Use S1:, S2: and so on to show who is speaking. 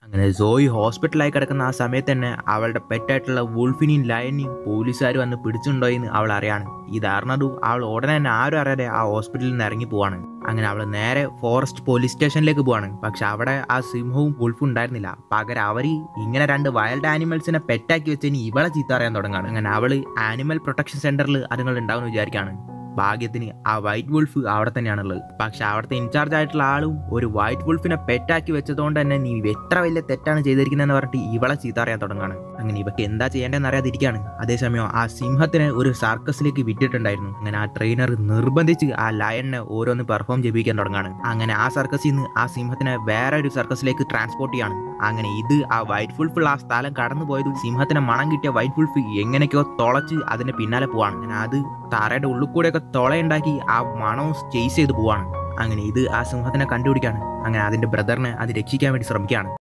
S1: അങ്ങനെ സോയി ഹോസ്പിറ്റലായി കിടക്കുന്ന ആ സമയത്ത് തന്നെ അവളുടെ പെറ്റായിട്ടുള്ള വുൾഫിനെയും ലയനെയും പോലീസുകാർ വന്ന് പിടിച്ചിട്ടുണ്ടോ എന്ന് അവൾ അറിയാണ് ഇത് അറിഞ്ഞതു അവൾ ഉടനെ തന്നെ ആരും അറിയാതെ ആ ഹോസ്പിറ്റലിൽ നിന്ന് ഇറങ്ങി പോവാണ് അങ്ങനെ അവൾ നേരെ ഫോറസ്റ്റ് പോലീസ് സ്റ്റേഷനിലേക്ക് പോവാണ് പക്ഷെ അവിടെ ആ സിംഹവും വുൾഫും ഉണ്ടായിരുന്നില്ല പകരം അവർ ഇങ്ങനെ രണ്ട് വൈൽഡ് ആനിമൽസിനെ പെറ്റാക്കി വെച്ചതിന് ഇവളെ ചീത്ത അറിയാൻ തുടങ്ങാണ് അങ്ങനെ അവള് ആനിമൽ പ്രൊട്ടക്ഷൻ സെന്ററിൽ അതുങ്ങൾ ഉണ്ടാവും വിചാരിക്കാണ് ഭാഗ്യത്തിന് ആ വൈറ്റ് വുൾഫ് അവിടെ തന്നെയാണുള്ളത് പക്ഷെ അവിടുത്തെ ഇൻചാർജ് ആയിട്ടുള്ള ആളും ഒരു വൈറ്റ് വുൾഫിനെ പെറ്റാക്കി വെച്ചതുകൊണ്ട് തന്നെ നീ എത്ര വലിയ തെറ്റാണ് ചെയ്തിരിക്കുന്നതെന്ന് പറഞ്ഞിട്ട് ഇവളെ ചീത്ത അറിയാൻ തുടങ്ങാണ് അങ്ങനെ ഇവക്ക് എന്താ ചെയ്യേണ്ടതെന്ന് അറിയാതിരിക്കുകയാണ് അതേസമയം ആ സിംഹത്തിനെ ഒരു സർക്കസിലേക്ക് വിട്ടിട്ടുണ്ടായിരുന്നു അങ്ങനെ ആ ട്രെയിനർ നിർബന്ധിച്ച് ആ ലയണിനെ ഓരോന്ന് പെർഫോം ചെയ്യിപ്പിക്കാൻ തുടങ്ങാണ് അങ്ങനെ ആ സർക്കസിൽ നിന്ന് ആ സിംഹത്തിനെ വേറെ ഒരു സർക്കസിലേക്ക് ട്രാൻസ്പോർട്ട് ചെയ്യാണ് അങ്ങനെ ഇത് ആ വൈറ്റ് വുൾഫുള്ള ആ സ്ഥലം കടന്നു പോയത് സിംഹത്തിന് മണം കിട്ടിയ വൈറ്റ് വുൾഫ് എങ്ങനെയൊക്കെയോ തുളച്ച് അതിന്റെ പിന്നാലെ പോവാണ് അങ്ങനെ അത് തറയുടെ ഉള്ളിൽ കൂടെയൊക്കെ തുളയുണ്ടാക്കി ആ മണവും ചേസ് ചെയ്ത് പോവാണ് അങ്ങനെ ഇത് ആ സിംഹത്തിനെ കണ്ടുപിടിക്കാണ് അങ്ങനെ അതിന്റെ ബ്രദറിനെ അത് രക്ഷിക്കാൻ വേണ്ടി ശ്രമിക്കുകയാണ്